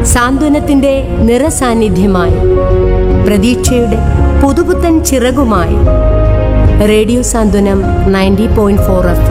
സാന്ത്വനത്തിന്റെ നിറസാന്നിധ്യമായി പ്രതീക്ഷയുടെ പുതുപുത്തൻ ചിറകുമായി radio Santhwanam ninety point four F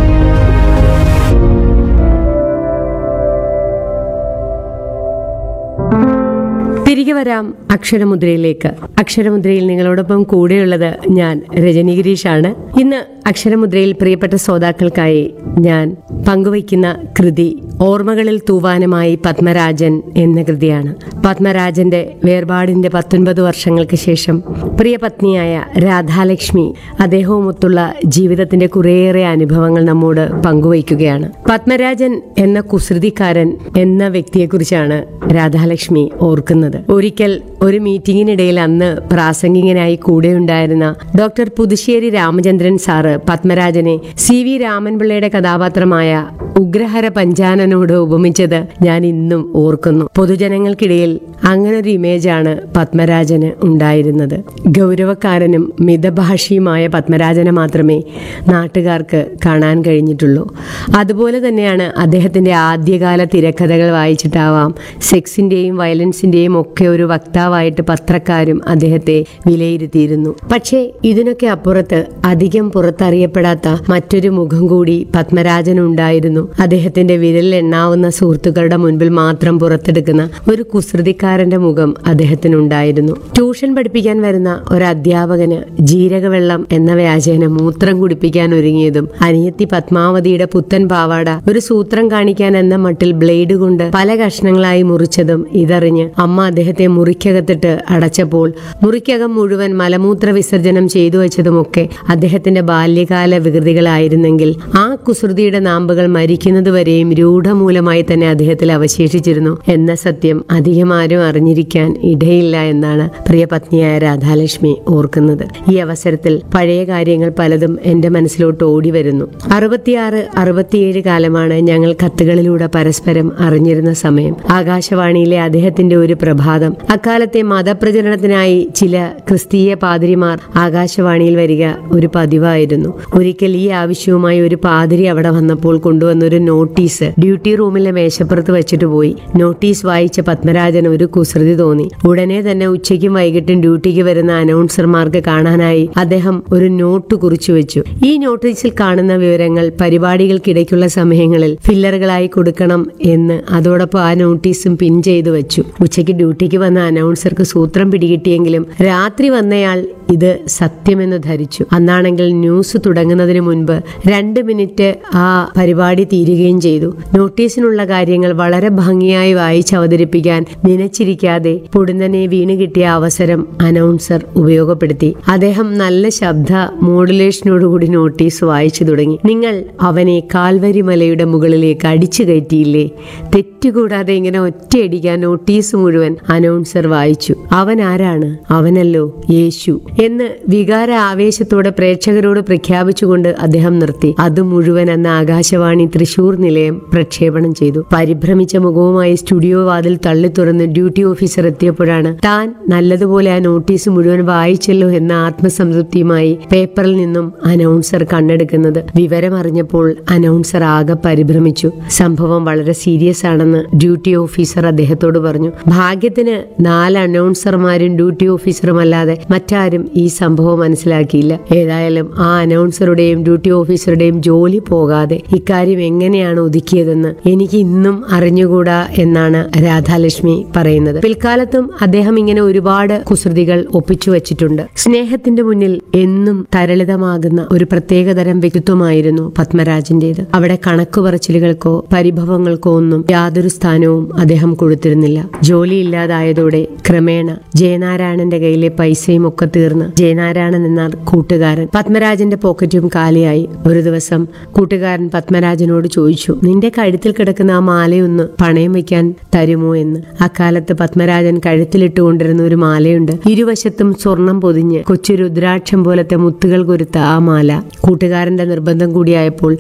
തിരികെ വരാം അക്ഷരമുദ്രയിലേക്ക് അക്ഷരമുദ്രയിൽ നിങ്ങളോടൊപ്പം കൂടെയുള്ളത് ഞാൻ രജനി ഗിരീഷാണ് ഇന്ന് അക്ഷരമുദ്രയിൽ പ്രിയപ്പെട്ട ശ്രോതാക്കൾക്കായി ഞാൻ പങ്കുവയ്ക്കുന്ന കൃതി ഓർമ്മകളിൽ തൂവാനുമായി പത്മരാജൻ എന്ന കൃതിയാണ് പത്മരാജന്റെ വേർപാടിന്റെ പത്തൊൻപത് വർഷങ്ങൾക്ക് ശേഷം പ്രിയ പത്നിയായ രാധാലക്ഷ്മി അദ്ദേഹവുമൊത്തുള്ള ജീവിതത്തിന്റെ കുറേയേറെ അനുഭവങ്ങൾ നമ്മോട് പങ്കുവയ്ക്കുകയാണ് പത്മരാജൻ എന്ന കുസൃതിക്കാരൻ എന്ന വ്യക്തിയെക്കുറിച്ചാണ് രാധാലക്ഷ്മി ഓർക്കുന്നത് ഒരിക്കൽ ഒരു മീറ്റിംഗിനിടയിൽ അന്ന് പ്രാസംഗികനായി കൂടെയുണ്ടായിരുന്ന ഡോക്ടർ പുതുശ്ശേരി രാമചന്ദ്രൻ സാറ് പത്മരാജനെ സി വി രാമൻപിള്ളയുടെ കഥാപാത്രമായ ഉഗ്രഹര പഞ്ചാനനോട് ഉപമിച്ചത് ഞാൻ ഇന്നും ഓർക്കുന്നു പൊതുജനങ്ങൾക്കിടയിൽ അങ്ങനെ ഒരു ഇമേജാണ് പത്മരാജന് ഉണ്ടായിരുന്നത് ഗൗരവക്കാരനും മിതഭാഷിയുമായ പത്മരാജനെ മാത്രമേ നാട്ടുകാർക്ക് കാണാൻ കഴിഞ്ഞിട്ടുള്ളൂ അതുപോലെ തന്നെയാണ് അദ്ദേഹത്തിന്റെ ആദ്യകാല തിരക്കഥകൾ വായിച്ചിട്ടാവാം സെക്സിന്റെയും വയലൻസിന്റെയും ഒക്കെ ഒരു വക്താവായിട്ട് പത്രക്കാരും അദ്ദേഹത്തെ വിലയിരുത്തിയിരുന്നു പക്ഷേ ഇതിനൊക്കെ അപ്പുറത്ത് അധികം പുറത്തറിയപ്പെടാത്ത മറ്റൊരു മുഖം കൂടി പത്മരാജനുണ്ടായിരുന്നു അദ്ദേഹത്തിന്റെ വിരലിൽ എണ്ണാവുന്ന സുഹൃത്തുക്കളുടെ മുൻപിൽ മാത്രം പുറത്തെടുക്കുന്ന ഒരു കുസൃതിക്കാരന്റെ മുഖം അദ്ദേഹത്തിനുണ്ടായിരുന്നു ട്യൂഷൻ പഠിപ്പിക്കാൻ വരുന്ന ഒരു അധ്യാപകന് ജീരകവെള്ളം എന്ന വ്യാജേന മൂത്രം കുടിപ്പിക്കാൻ ഒരുങ്ങിയതും അനിയത്തി പത്മാവതിയുടെ പുത്തൻ പാവാട ഒരു സൂത്രം കാണിക്കാൻ എന്ന മട്ടിൽ ബ്ലേഡ് കൊണ്ട് പല കഷ്ണങ്ങളായി മുറിച്ചതും ഇതറിഞ്ഞ് അമ്മ അദ്ദേഹത്തെ മുറിക്കകത്തിട്ട് അടച്ചപ്പോൾ മുറിക്കകം മുഴുവൻ മലമൂത്ര വിസർജനം ചെയ്തു വെച്ചതുമൊക്കെ അദ്ദേഹത്തിന്റെ ബാല്യകാല വികൃതികളായിരുന്നെങ്കിൽ ആ കുസൃതിയുടെ നാമ്പുകൾ മരിക്കുന്നതുവരെയും രൂഢമൂലമായി തന്നെ അദ്ദേഹത്തിൽ അവശേഷിച്ചിരുന്നു എന്ന സത്യം അധികം ആരും അറിഞ്ഞിരിക്കാൻ ഇടയില്ല എന്നാണ് പ്രിയ പത്നിയായ രാധാലക്ഷ്മി ഓർക്കുന്നത് ഈ അവസരത്തിൽ പഴയ കാര്യങ്ങൾ പലതും എന്റെ മനസ്സിലോട്ട് ഓടി വരുന്നു അറുപത്തിയാറ് അറുപത്തിയേഴ് കാലമാണ് ഞങ്ങൾ കത്തുകളിലൂടെ പരസ്പരം അറിഞ്ഞിരുന്ന സമയം ആകാശവാണിയിലെ അദ്ദേഹത്തിന്റെ ഒരു പ്രഭാതം അക്കാലത്തെ മതപ്രചരണത്തിനായി ചില ക്രിസ്തീയ പാതിരിമാർ ആകാശവാണിയിൽ വരിക ഒരു പതിവായിരുന്നു ഒരിക്കൽ ഈ ആവശ്യവുമായി ഒരു പാതിരി അവിടെ വന്നപ്പോൾ കൊണ്ടുവന്ന ഒരു നോട്ടീസ് ഡ്യൂട്ടി റൂമിലെ മേശപ്പുറത്ത് വെച്ചിട്ട് പോയി നോട്ടീസ് വായിച്ച പത്മരാജൻ ഒരു കുസൃതി തോന്നി ഉടനെ തന്നെ ഉച്ചയ്ക്കും വൈകിട്ടും ഡ്യൂട്ടിക്ക് വരുന്ന അനൗൺസർമാർക്ക് കാണാനായി അദ്ദേഹം ഒരു നോട്ട് കുറിച്ചു വെച്ചു ഈ നോട്ടീസിൽ കാണുന്ന വിവരങ്ങൾ പരിപാടികൾക്കിടയ്ക്കുള്ള സമയങ്ങളിൽ ഫില്ലറുകളായി കൊടുക്കണം എന്ന് അതോടൊപ്പം ആ നോട്ടീസും പിൻ ചെയ്തു വെച്ചു ഉച്ചയ്ക്ക് ഡ്യൂട്ടിക്ക് വന്ന അനൗൺസർക്ക് സൂത്രം പിടികിട്ടിയെങ്കിലും രാത്രി വന്നയാൾ ഇത് സത്യമെന്ന് ധരിച്ചു അന്നാണെങ്കിൽ ന്യൂസ് തുടങ്ങുന്നതിന് മുൻപ് രണ്ട് മിനിറ്റ് ആ പരിപാടി തീരുകയും ചെയ്തു നോട്ടീസിനുള്ള കാര്യങ്ങൾ വളരെ ഭംഗിയായി വായിച്ച് അവതരിപ്പിക്കാൻ നനച്ചിരിക്കാതെ പൊടുന്നനെ വീണ് കിട്ടിയ അവസരം അനൗൺസർ ഉപയോഗപ്പെടുത്തി അദ്ദേഹം നല്ല ശബ്ദ മോഡുലേഷനോടുകൂടി നോട്ടീസ് വായിച്ചു തുടങ്ങി നിങ്ങൾ അവനെ കാൽവരി മലയുടെ മുകളിലേക്ക് അടിച്ചു കയറ്റിയില്ലേ തെറ്റുകൂടാതെ ഇങ്ങനെ ഒറ്റയടിക്കാൻ നോട്ടീസ് മുഴുവൻ അനൗൺസർ വായിച്ചു അവൻ ആരാണ് അവനല്ലോ യേശു എന്ന് വികാര ആവേശത്തോടെ പ്രേക്ഷകരോട് പ്രഖ്യാപിച്ചുകൊണ്ട് അദ്ദേഹം നിർത്തി അത് മുഴുവൻ അന്ന് ആകാശവാണി തൃശൂർ നിലയം പ്രക്ഷേപണം ചെയ്തു പരിഭ്രമിച്ച മുഖവുമായി സ്റ്റുഡിയോ വാതിൽ തള്ളി തുറന്ന് ഡ്യൂട്ടി ഓഫീസർ എത്തിയപ്പോഴാണ് താൻ നല്ലതുപോലെ ആ നോട്ടീസ് മുഴുവൻ വായിച്ചല്ലോ എന്ന ആത്മസംതൃപ്തിയുമായി പേപ്പറിൽ നിന്നും അനൗൺസർ കണ്ണെടുക്കുന്നത് വിവരമറിഞ്ഞപ്പോൾ അനൗൺസർ ആകെ പരിഭ്രമിച്ചു സംഭവം വളരെ സീരിയസ് ആണെന്ന് ഡ്യൂട്ടി ഓഫീസർ അദ്ദേഹത്തോട് പറഞ്ഞു ഭാഗ്യത്തിന് നാല് അനൗൺസർമാരും ഡ്യൂട്ടി ഓഫീസറും അല്ലാതെ മറ്റാരും ഈ സംഭവം മനസ്സിലാക്കിയില്ല ഏതായാലും ആ അനൗൺസറുടെയും ഡ്യൂട്ടി ഓഫീസറുടെയും ജോലി പോകാതെ ഇക്കാര്യം എങ്ങനെയാണ് ഒതുക്കിയതെന്ന് എനിക്ക് ഇന്നും അറിഞ്ഞുകൂടാ എന്നാണ് രാധാലക്ഷ്മി പറയുന്നത് പിൽക്കാലത്തും അദ്ദേഹം ഇങ്ങനെ ഒരുപാട് കുസൃതികൾ ഒപ്പിച്ചു വച്ചിട്ടുണ്ട് സ്നേഹത്തിന്റെ മുന്നിൽ എന്നും തരളിതമാകുന്ന ഒരു പ്രത്യേകതരം വ്യക്തിത്വമായിരുന്നു പത്മരാജന്റേത് അവിടെ കണക്കു പറച്ചിലുകൾക്കോ പരിഭവങ്ങൾക്കോ ഒന്നും യാതൊരു സ്ഥാനവും അദ്ദേഹം കൊടുത്തിരുന്നില്ല ജോലിയില്ലാതായതോടെ ക്രമേണ ജയനാരായണന്റെ കയ്യിലെ പൈസയും ഒക്കെ തീർന്ന് ജയനാരായണൻ എന്ന കൂട്ടുകാരൻ പത്മരാജന്റെ പോക്കറ്റും കാലിയായി ഒരു ദിവസം കൂട്ടുകാരൻ പത്മരാജനോട് ചോദിച്ചു നിന്റെ കഴുത്തിൽ കിടക്കുന്ന ആ മാലയൊന്ന് പണയം വെക്കാൻ തരുമോ എന്ന് അക്കാലത്ത് പത്മരാജൻ കഴുത്തിലിട്ടുകൊണ്ടിരുന്ന ഒരു മാലയുണ്ട് ഇരുവശത്തും സ്വർണം പൊതിഞ്ഞ് കൊച്ചു രുദ്രാക്ഷം പോലത്തെ മുത്തുകൾ കൊരുത്ത ആ മാല കൂട്ടുകാരന്റെ നിർബന്ധം കൂടിയായപ്പോൾ